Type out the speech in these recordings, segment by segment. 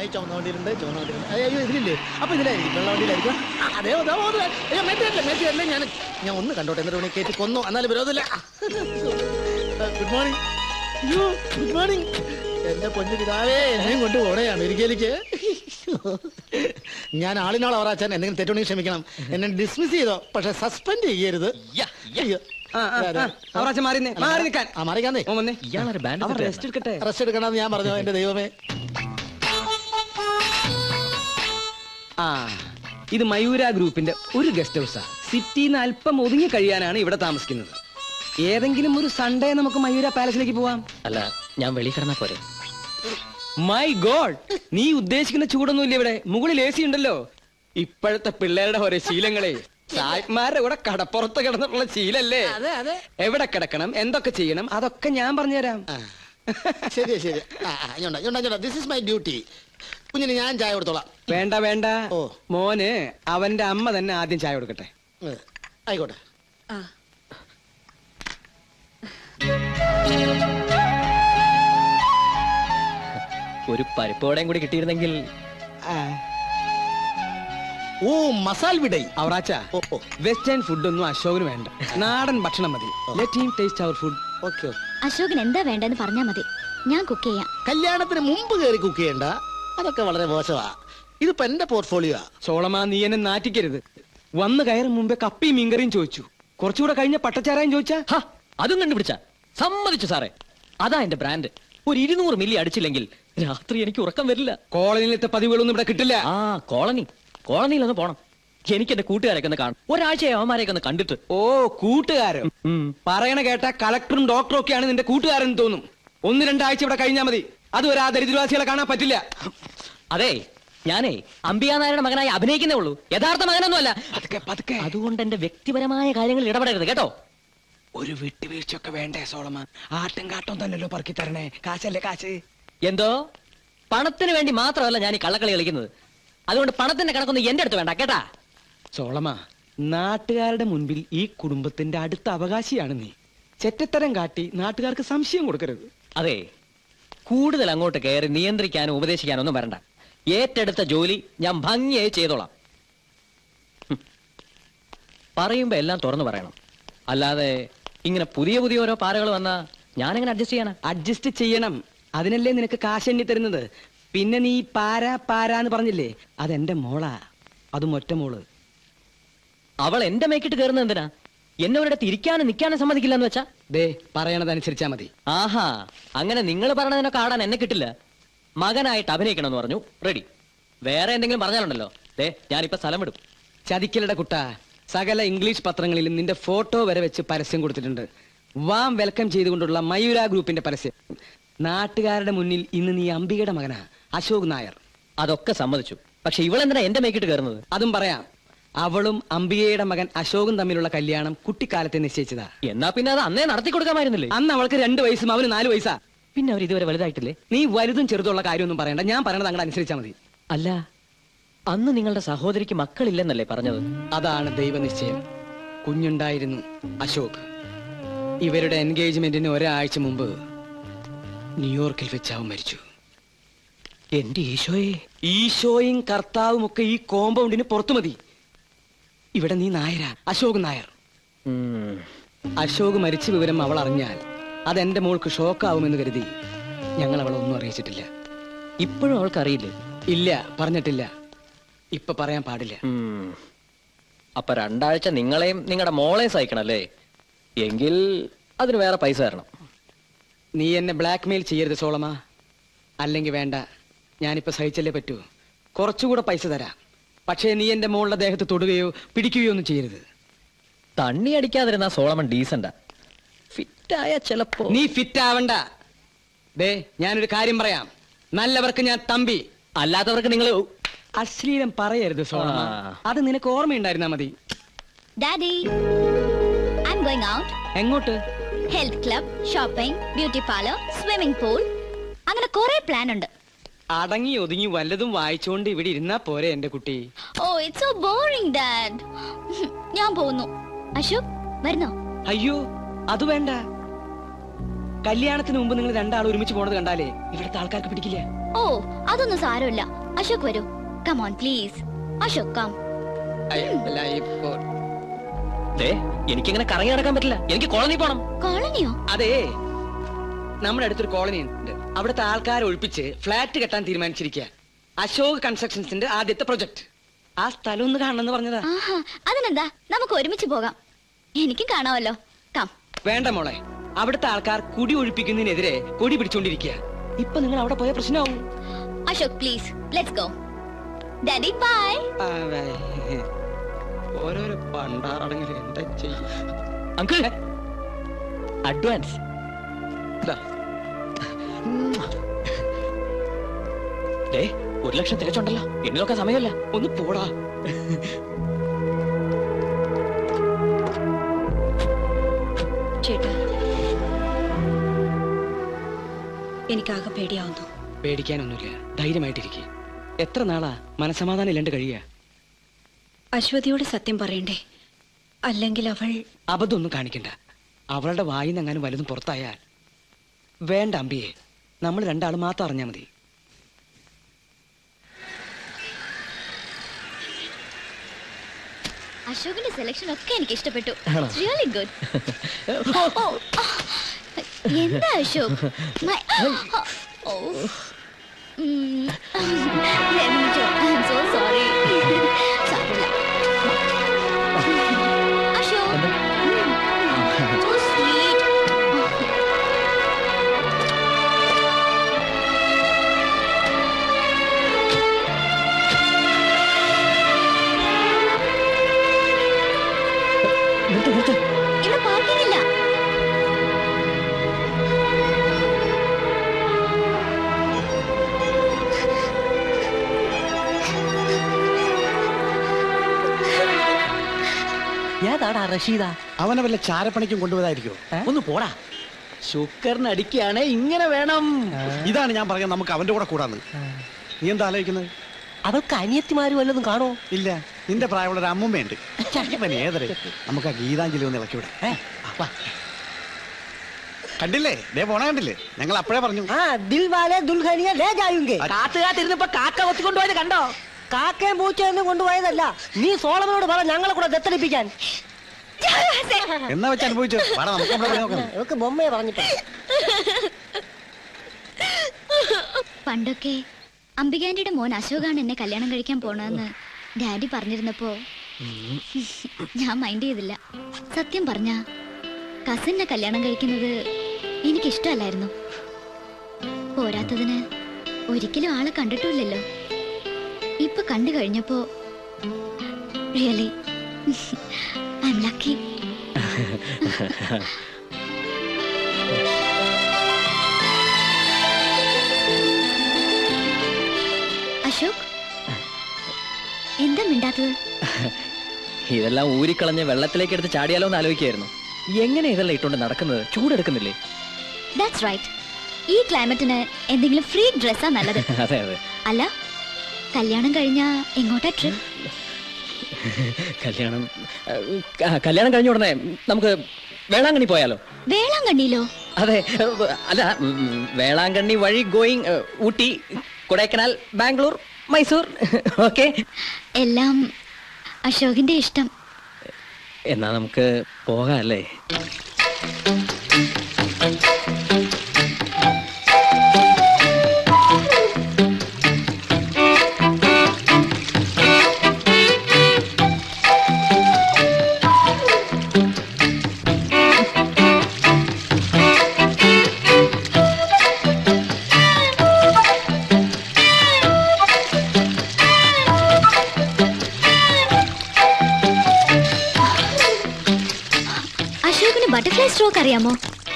ഈ ചുവന്ന വണ്ടിയിലുണ്ട് ചുവന്ന വണ്ടിയിലുണ്ട് അയ്യോ അയ്യോ, ഇതിലില്ലേ അപ്പൊ ഇതിലായിരിക്കും വെള്ള വണ്ടിയിലായിരിക്കും ആ, അതേ അതോ അതോ. അയ്യോ മെറ്റിയല്ലേ മെറ്റിയല്ലേ ഞാൻ ഞാൻ ഒന്ന് കണ്ടോട്ടെ എന്നിട്ട് വേണേ കയറ്റി കൊന്നു എന്നാലും വിരോധമില്ല ഗുഡ് മോർണിംഗ് അയ്യോ ഗുഡ് മോർണിംഗ് എന്റെ പൊന്നു പിതാവേ എന്നെയും കൊണ്ട് പോണേ അമേരിക്കയിലേക്ക് ഞാൻ ആളിനാൾ അവറാച്ചാൻ എന്തെങ്കിലും തെറ്റുണ്ടെങ്കിൽ ക്ഷമിക്കണം എന്നെ ഡിസ്മിസ് ചെയ്തോ പക്ഷെ സസ്പെൻഡ് ചെയ്യരുത് അയ്യോ. ആ, ആ, ആ. അവറാച്ച മാറി നിന്നേ. മാറി നിൽക്കാൻ. ആ മാറിക്കാന്നേ ഓൻ വന്നേ. ഇയാളൊരു ബാൻഡ് അവർ റെസ്റ്റ് എടുക്കട്ടെ റെസ്റ്റ് എടുക്കണമെന്ന് ഞാൻ പറഞ്ഞു എന്റെ ദൈവമേ ആ ഇത് മയൂര ഗ്രൂപ്പിന്റെ ഒരു ഗസ്റ്റ് ഹൗസാ സിറ്റിന്ന് അല്പം ഒതുങ്ങി കഴിയാനാണ് ഇവിടെ താമസിക്കുന്നത് ഏതെങ്കിലും ഒരു സൺഡേ നമുക്ക് മയൂര പാലസിലേക്ക് പോവാം അല്ല ഞാൻ വെളി കിടന്നാ പോരെ മൈ ഗോഡ് നീ ഉദ്ദേശിക്കുന്ന ചൂടൊന്നുമില്ല ഇവിടെ മുകളിൽ എ സി ഉണ്ടല്ലോ ഇപ്പോഴത്തെ പിള്ളേരുടെ ഓരോ ശീലങ്ങളെ സായിപ്മാരുടെ കൂടെ കടപ്പുറത്ത് കിടന്നിട്ടുള്ള ശീലല്ലേ അതെ അതെ എവിടെ കിടക്കണം എന്തൊക്കെ ചെയ്യണം അതൊക്കെ ഞാൻ പറഞ്ഞുതരാം ആ. ശരി ശരി ആ ആ, ഇങ്ങോട്ടാ, ഇങ്ങോട്ടാ, ഇങ്ങോട്ടാ. ദിസ് ഇസ് മൈ ഡ്യൂട്ടി കുഞ്ഞിന് ഞാൻ ചായ കൊടുത്തോളാം വേണ്ട വേണ്ട ഓ. മോന് അവന്റെ അമ്മ തന്നെ ആദ്യം ചായ കൊടുക്കട്ടെ ഏ, ആയിക്കോട്ടെ ഒരു പരിപ്പോടെയും കൂടി കിട്ടിയിരുന്നെങ്കിൽ ഓ മസാൽ വിടൈ അവറാച്ച ഓ ഓ വെസ്റ്റേൺ ഫുഡ് ഒന്നും അശോകന് വേണ്ട നാടൻ ഭക്ഷണം മതി ലെറ്റ് ഹിം ടേസ്റ്റ് അവർ ഫുഡ് ഓക്കെ ഓക്കെ അശോകൻ എന്താ വേണ്ടെന്ന് പറഞ്ഞാ മതി ഞാൻ കുക്ക് ചെയ്യാം കല്യാണത്തിന് മുമ്പ് കയറി കുക്ക് ചെയ്യണ്ട അതൊക്കെ വളരെ മോശമാ ഇതിപ്പോ എന്റെ പോർട്ട്ഫോളിയോ സോളമാ നീ എന്നെ നാറ്റിക്കരുത് വന്ന് കയറും മുമ്പേ കപ്പിയും മീൻകറിയും ചോദിച്ചു കുറച്ചുകൂടെ കഴിഞ്ഞ പട്ടച്ചാരായും ചോദിച്ചാ ഹ, അതും കണ്ടുപിടിച്ച സമ്മതിച്ചു സാറേ അതാ എന്റെ ബ്രാൻഡ് ഒരു ഇരുന്നൂറ് മില്ലി അടിച്ചില്ലെങ്കിൽ രാത്രി എനിക്ക് ഉറക്കം വരില്ല കോളനിയിലത്തെ പതിവുകളൊന്നും ഇവിടെ കിട്ടില്ല ആ കോളനി കോളനിയിലൊന്ന് പോണം എനിക്ക് എന്റെ കൂട്ടുകാരൊക്കെ ഒന്ന് കാണും ഒരാഴ്ചയായി അവന്മാരെയൊക്കെ ഒന്ന് കണ്ടിട്ട് ഓ കൂട്ടുകാരൻ ഉം. പറയണ കേട്ട കളക്ടറും ഡോക്ടറും ഒക്കെയാണ് നിന്റെ കൂട്ടുകാരൻ തോന്നും ഒന്ന് രണ്ടാഴ്ച ഇവിടെ കഴിഞ്ഞാൽ മതി അതുവരെ ആ ദരിദ്രവാസികളെ കാണാൻ പറ്റില്ല അതെ ഞാനേ അംബിക നായരുടെ മകനായി അഭിനയിക്കുന്നേ ഉള്ളൂ യഥാർത്ഥ മകനൊന്നുമല്ല പതുക്കെ പതുക്കെ അതുകൊണ്ട് എന്റെ വ്യക്തിപരമായ കാര്യങ്ങളിൽ ഇടപെടരുത് കേട്ടോ ഒരു വിട്ടുവീഴ്ചയൊക്കെ വേണ്ടേ സോളമ ആട്ടും കാട്ടും തന്നല്ലോ പറക്കി തരണേ കാശല്ലേ കാശ് എന്തോ പണത്തിന് വേണ്ടി മാത്രമല്ല ഞാൻ ഈ കള്ളക്കളി കളിക്കുന്നത് അതുകൊണ്ട് പണത്തിന്റെ കണക്കൊന്നും എന്റെ അടുത്ത് വേണ്ട കേട്ടാ സോളമ നാട്ടുകാരുടെ മുൻപിൽ ഈ കുടുംബത്തിന്റെ അടുത്ത അവകാശിയാണ് നീ ചെറ്റത്തരം കാട്ടി നാട്ടുകാർക്ക് സംശയം കൊടുക്കരുത് അതെ കൂടുതൽ അങ്ങോട്ട് കയറി നിയന്ത്രിക്കാനോ ഉപദേശിക്കാനോ ഒന്നും വരണ്ട ഏറ്റെടുത്ത ജോലി ഞാൻ ഭംഗിയായി ചെയ്തോളാം ഹും. പറയുമ്പോ എല്ലാം തുറന്നു പറയണം അല്ലാതെ ഇങ്ങനെ പുതിയ പുതിയ ഓരോ പാരകൾ വന്നാ ഞാനെങ്ങനെ അഡ്ജസ്റ്റ് ചെയ്യാനാ അഡ്ജസ്റ്റ് ചെയ്യണം അതിനല്ലേ നിനക്ക് കാശ് എണ്ണി തരുന്നത് പിന്നെ നീ പാരാ പാരാന്ന് പറഞ്ഞില്ലേ അതെന്റെ മോളാ അതും ഒറ്റ മോള് അവൾ എന്റെ മേക്കിട്ട് കയറുന്നത് എന്തിനാ എന്നെ ഒരിടത്ത് ഇരിക്കാനും നിൽക്കാനും സമ്മതിക്കില്ല എന്ന് വെച്ചാ ദേ പറയണതനുസരിച്ചാ മതി ആഹാ അങ്ങനെ നിങ്ങൾ പറയണതിനൊക്കെ ആടാൻ എന്നെ കിട്ടില്ല മകനായിട്ട് അഭിനയിക്കണമെന്ന് പറഞ്ഞു റെഡി വേറെ എന്തെങ്കിലും പറഞ്ഞാലുണ്ടല്ലോ ദേ ഞാനിപ്പോ സ്ഥലം വിടും ചതിക്കലട കുട്ട സകല ഇംഗ്ലീഷ് പത്രങ്ങളിലും നിന്റെ ഫോട്ടോ വരെ വെച്ച് പരസ്യം കൊടുത്തിട്ടുണ്ട് വാം വെൽക്കം ചെയ്തുകൊണ്ടുള്ള മയൂര ഗ്രൂപ്പിന്റെ പരസ്യം നാട്ടുകാരുടെ മുന്നിൽ ഇന്ന് നീ അംബികയുടെ മകനാ അശോക് നായർ അതൊക്കെ സമ്മതിച്ചു പക്ഷെ ഇവളെന്തിനാ എന്റെ മേക്കിട്ട് കയറുന്നത് അതും പറയാം അവളും അംബികയുടെ മകൻ അശോകും തമ്മിലുള്ള കല്യാണം കുട്ടിക്കാലത്തെ നിശ്ചയിച്ചതാ എന്നാ പിന്നെ അത് അന്നേ നടത്തി കൊടുക്കാമായിരുന്നില്ലേ അന്ന് അവൾക്ക് രണ്ട് വയസ്സും അവന് നാല് വയസ്സാ പിന്നെ അവർ ഇതുവരെ വലുതായിട്ടില്ലേ നീ വലുതും ചെറുതുള്ള കാര്യമൊന്നും പറയണ്ട ഞാൻ പറയണത് അങ്ങോട്ട് അനുസരിച്ചാ മതി അല്ല അന്ന് നിങ്ങളുടെ സഹോദരിക്ക് മക്കളില്ലെന്നല്ലേ പറഞ്ഞത് അതാണ് ദൈവനിശ്ചയം കുഞ്ഞുണ്ടായിരുന്നു അശോക് ഇവരുടെ എൻഗേജ്മെന്റിന് ഒരാഴ്ച മുമ്പ് ന്യൂയോർക്കിൽ വെച്ച് അവൻ മരിച്ചു എന്റെ ഈശോയെ ഈശോയും കർത്താവും ഒക്കെ ഈ കോമ്പൗണ്ടിന് പുറത്തു മതി ഇവിടെ നീ നായരാ അശോക് നായർ ഉം. അശോക് മരിച്ച വിവരം അവൾ അറിഞ്ഞാൽ അതെന്റെ മോൾക്ക് ഷോക്കാവുമെന്ന് കരുതി ഞങ്ങൾ അവളെ ഒന്നും അറിയിച്ചിട്ടില്ല ഇപ്പോഴും അവൾക്കറിയില്ലേ ഇല്ല പറഞ്ഞിട്ടില്ല ഇപ്പൊ പറയാൻ പാടില്ല ഉം. അപ്പൊ രണ്ടാഴ്ച നിങ്ങളെയും നിങ്ങളുടെ മോളെയും സഹിക്കണല്ലേ എങ്കിൽ അതിന് വേറെ പൈസ തരണം നീ എന്നെ ബ്ലാക്ക്മെയിൽ ചെയ്യരുത് സോളമ അല്ലെങ്കിൽ വേണ്ട ഞാനിപ്പോ സഹിച്ചല്ലേ പറ്റൂ കുറച്ചുകൂടെ പൈസ തരാം പക്ഷേ നീ എന്റെ മോളുടെ ദേഹത്ത് തൊടുകയോ പിടിക്കുകയോ ഒന്നും ചെയ്യരുത് തണ്ണി അടിക്കാതിരുന്ന സോളമൻ ഡീസന്റാ ഫിറ്റായ ചിലപ്പോ നീ ഫിറ്റ് ആവണ്ട ദേ ഞാനൊരു കാര്യം പറയാം നല്ലവർക്ക് ഞാൻ തമ്പി അല്ലാത്തവർക്ക് നിങ്ങൾ അശ്ലീലം പറയരുത് സോളമ ആ. അത് നിനക്ക് ഓർമ്മയുണ്ടായിരുന്നാ മതി daddy I'm going out എങ്ങോട്ട് health club shopping beauty parlour swimming pool അങ്ങനെ കുറെ പ്ലാൻ ഉണ്ട് അടങ്ങി ഒതുങ്ങി വല്ലതും വായിച്ചുകൊണ്ട് ഇവിടെ ഇരുന്നാ പോരെ എന്റെ കുട്ടി oh it's so boring dad ഞാൻ പോകുന്നു അശോക് വരുന്നോ അയ്യോ അത് വേണ്ട കല്യാണത്തിന് മുമ്പ് നിങ്ങൾ രണ്ടാളും ഒരുമിച്ച് പോണത് കണ്ടാലേ ഇവിടുത്തെ ആൾക്കാർക്ക് പിടിക്കില്ല ഓ അതൊന്നും സാരമില്ല അശോക് വരൂ കമോൺ പ്ലീസ് അശോക് കം ദേ എനിക്കിങ്ങനെ കറങ്ങി നടക്കാൻ പറ്റില്ല എനിക്ക് കോളനി പോണം കോളനിയോ അതെ നമ്മുടെ അടുത്തൊരു കോളനി ഉണ്ട് അവിടുത്തെ ആൾക്കാരെ ഒഴിപ്പിച്ച് ഫ്ലാറ്റ് കെട്ടാൻ തീരുമാനിച്ചിരിക്കുക അശോക് കൺസ്ട്രക്ഷൻസിന്റെ ആദ്യത്തെ പ്രൊജക്ട് ആ സ്ഥലം ഒന്ന് കാണണമെന്ന് പറഞ്ഞതാ ആഹാ അതിനെന്താ നമുക്ക് ഒരുമിച്ച് പോകാം എനിക്കും കാണാമല്ലോ കം വേണ്ട മോളെ അവിടുത്തെ ആൾക്കാർ കുടി ഒഴിപ്പിക്കുന്നതിനെതിരെ കൊടി പിടിച്ചോണ്ടിരിക്കുക ഇപ്പൊ നിങ്ങൾ അവിടെ പോയ പ്രശ്നമാവും Ashok please let's go daddy bye ആ, വേ. ഓരോരോ പണ്ടാറടങ്ങിൽ എന്താ ചെയ്യും അങ്കിൾ അഡ്വാൻസ് ദേ ഒരു ലക്ഷം തികച്ചുണ്ടല്ലോ എന്നിലൊക്കെ സമയമല്ല ഒന്ന് പോടാ ചേട്ടാ എനിക്കാകെ പേടിയാവുന്നു പേടിക്കാനൊന്നുമില്ല ധൈര്യമായിട്ടിരിക്കെ എത്ര നാളാ മനസമാധാനം ഇല്ലാണ്ട് കഴിയുക അശ്വതിയോട് സത്യം പറയണ്ടേ അല്ലെങ്കിൽ അവൾ അബദ്ധമൊന്നും കാണിക്കണ്ട അവളുടെ വായിന്ന് എങ്ങാനും വലുതും പുറത്തായാൽ വേണ്ട അമ്പിയെ നമ്മൾ രണ്ടാളും മാത്രം അറിഞ്ഞാൽ മതി അശോകിന്റെ സെലക്ഷൻ ഒക്കെ എനിക്ക് ഇഷ്ടപ്പെട്ടു റിയലി ഗുഡ് എന്താ അശോക് My- ഓ. ഉം. Let me joke. I'm so sorry. സാരമില്ല. അശോക് ഉം. So sweet. ഇവിടെ പാർക്കിംഗ് ഇല്ല ഏതാടാ റഷീദ അവനെ വല്ല ചാരപ്പണിക്കും കൊണ്ടുപോയതായിരിക്കും ഒന്ന് പോടാ ശുക്കറിന് അടിക്കുകയാണെ ഇങ്ങനെ വേണം ഇതാണ് ഞാൻ പറഞ്ഞത് നമുക്ക് അവന്റെ കൂടെ കൂടാന്ന് നീ എന്താ ആലോചിക്കുന്നത് അവൾക്ക് അനിയത്തിമാര് വല്ലതും കാണോ ഇല്ല നിന്റെ പ്രായമുള്ള ഒരു അമ്മുമ്മയുണ്ട് ഇവൻ ഏതരെ നമുക്ക് ആ ഗീതാഞ്ജലി ഒന്ന് ഇളക്കി വിടാം ഏ? വാ. കണ്ടില്ലേ ദേ പോണ കണ്ടില്ലേ ഞങ്ങൾ അപ്പോഴേ പറഞ്ഞു हाँ दिल वाले दुल्हनिया ले जाएंगे കാത്തു കാത്തിരുന്നപ്പോ കാക്ക കൊത്തിക്കൊണ്ടുപോയത് കണ്ടോ കാക്കയും പൂച്ചയൊന്നും കൊണ്ടുപോയതല്ല നീ സോളമനോട് പറ ഞങ്ങളെ കൂടെ ദത്തടിപ്പിക്കാൻ എന്നാ വെച്ച് അനുഭവിച്ചു വാടാ നമുക്ക് നമ്മുടെ പണി നോക്കാം ഇവക്ക് ബൊമ്മയെ പറഞ്ഞിട്ട് പണ്ടൊക്കെ അംബികാന്റിയുടെ മോൻ അശോകാണ് എന്നെ കല്യാണം കഴിക്കാൻ പോണെന്ന് ഡാഡി പറഞ്ഞിരുന്നപ്പോ ഞാൻ മൈൻഡ് ചെയ്തില്ല സത്യം പറഞ്ഞ കസിനെ കല്യാണം കഴിക്കുന്നത് എനിക്കിഷ്ടമല്ലായിരുന്നു പോരാത്തതിന് ഒരിക്കലും ആളെ കണ്ടിട്ടില്ലല്ലോ ഇപ്പൊ കണ്ടു കഴിഞ്ഞപ്പോ really I'm lucky Ashok എന്താ മിണ്ടാത്തത് ഇതെല്ലാം ഊരിക്കളഞ്ഞ് വെള്ളത്തിലേക്ക് എടുത്ത് ചാടിയാലോ എന്ന് ആലോചിക്കായിരുന്നു എങ്ങനെ ഇതെല്ലാം ഇട്ടുകൊണ്ട് നടക്കുന്നത് ചൂടെടുക്കുന്നില്ലേ ദാറ്റ്സ് റൈറ്റ് ഈ ക്ലൈമറ്റിന് എന്തെങ്കിലും ഫ്രീ ഡ്രസ്സാ നല്ലത് അതെ അതെ അല്ല കല്യാണം കഴിഞ്ഞാ എങ്ങോട്ടാ ട്രിപ്പ് കല്യാണം ആ, കല്യാണം കഴിഞ്ഞ ഉടനെ നമുക്ക് വേളാങ്കണ്ണി പോയാലോ വേളാങ്കണ്ണിയിലോ അതെ അല്ല ഉം, വേളാങ്കണ്ണി വഴി ഗോയിങ് ഊട്ടി കൊടൈക്കനാൽ ബാംഗ്ലൂർ മൈസൂർ ഓക്കെ എല്ലാം അശോകിന്റെ ഇഷ്ടം എന്നാ നമുക്ക് പോകാം അല്ലേ അശോകിന് ബട്ടർഫ്ലൈ സ്ട്രോക്ക് അറിയാമോ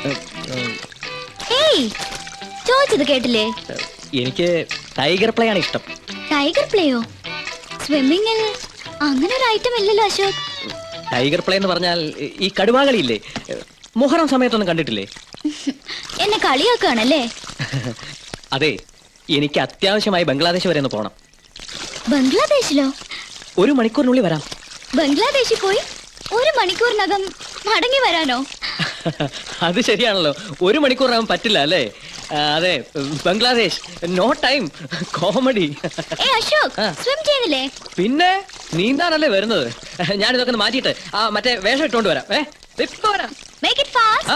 ഏയ് ചോദിച്ചത് കേട്ടില്ലേ എനിക്ക് ടൈഗർ പ്ലേ ആണ് ഇഷ്ടം ടൈഗർ പ്ലേയോ സ്വിമ്മിങ്ങിൽ അങ്ങനെ ഒരു ഐറ്റം ഇല്ലല്ലോ അശോക് ടൈഗർ പ്ലേ എന്ന് പറഞ്ഞാൽ ഈ കടുവാകളിയില്ലേ മുഹറം സമയത്തൊന്നും കണ്ടിട്ടില്ലേ എന്നെ കളിയാക്കുകയാണല്ലേ അതെ എനിക്ക് അത്യാവശ്യമായി ബംഗ്ലാദേശ് വരെ ഒന്ന് പോകണം ബംഗ്ലാദേശിലോ ഒരു മണിക്കൂറിനുള്ളിൽ വരാം ബംഗ്ലാദേശിൽ പോയി ഒരു മണിക്കൂറിനകം മടങ്ങി വരാനോ അത് ശരിയാണല്ലോ ഒരു മണിക്കൂറാകും പറ്റില്ല അല്ലേ ആ, അതെ ബംഗ്ലാദേശ് നോ ടൈം കോമഡി ഏ അശോക് ആ. സ്വിം ചെയ്യുന്നില്ലേ പിന്നെ നീന്താനല്ലേ വരുന്നത് ഞാനിതൊക്കെ ഒന്ന് മാറ്റിയിട്ട് ആ മറ്റേ വേഷം ഇട്ടുകൊണ്ട് വരാം ഏ ഇപ്പൊ വരാം മേക്ക് ഇറ്റ് ഫാസ്റ്റ് ആ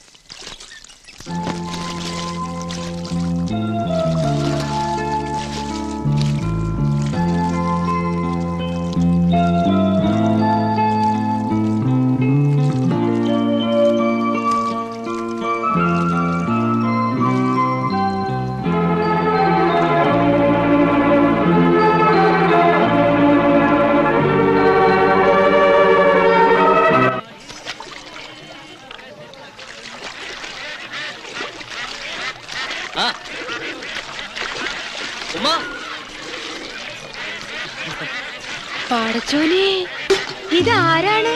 ആ ഉമ്മ പാടച്ചോനെ ഇതാരാണ്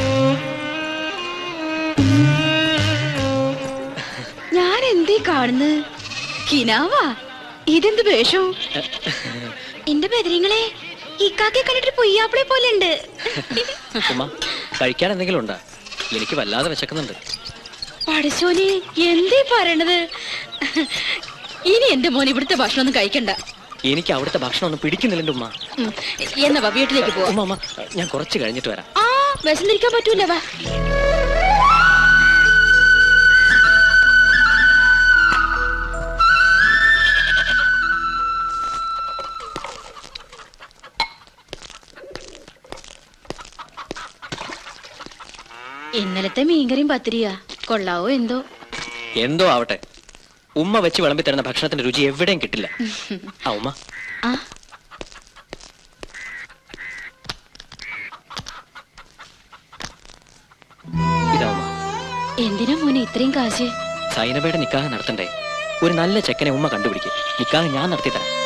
ഞാൻ എന്തേ കാണുന്നത് കിനാവാ ഇതെന്ത് വേഷം എന്റെ ബദരിങ്ങളെ ഇക്കാക്കെ കണ്ടിട്ട് പൊയ്യാപ്പിളെ പോലെ ഉണ്ട് ഉമ്മ കഴിക്കാൻ എന്തെങ്കിലും ഉണ്ടോ എനിക്ക് വല്ലാതെ വിശക്കുന്നുണ്ട് പടച്ചോനെ എന്തേ പറയണത് ഇനി എന്റെ മോൻ ഇവിടുത്തെ ഭക്ഷണം ഒന്നും കഴിക്കണ്ട എനിക്ക് അവിടുത്തെ ഭക്ഷണം ഒന്നും പിടിക്കുന്നില്ല ഉമ്മ ഉം, എന്നാ വാ വീട്ടിലേക്ക് പോവാം ഉമ്മ ഉമ്മ ഞാൻ കുറച്ച് കഴിഞ്ഞിട്ട് വരാം ആ വിശന്നിരിക്കാൻ പറ്റൂല വാ ഇന്നലത്തെ മീൻകറിയും പത്തിരിയാ കൊള്ളാവോ എന്തോ എന്തോ ആവട്ടെ ഉമ്മ വെച്ച് വിളമ്പി തരുന്ന ഭക്ഷണത്തിന്റെ രുചി എവിടെയും കിട്ടില്ല ആ ഉമ്മ ആ ഇതാ ഉമ്മ എന്തിനാ മോനെ ഇത്രയും കാശ് സൈനബയുടെ നിക്കാഹ് നടത്തണ്ടേ ഒരു നല്ല ചെക്കനെ ഉമ്മ കണ്ടുപിടിക്കും നിക്കാഹ് ഞാൻ നടത്തി തരാം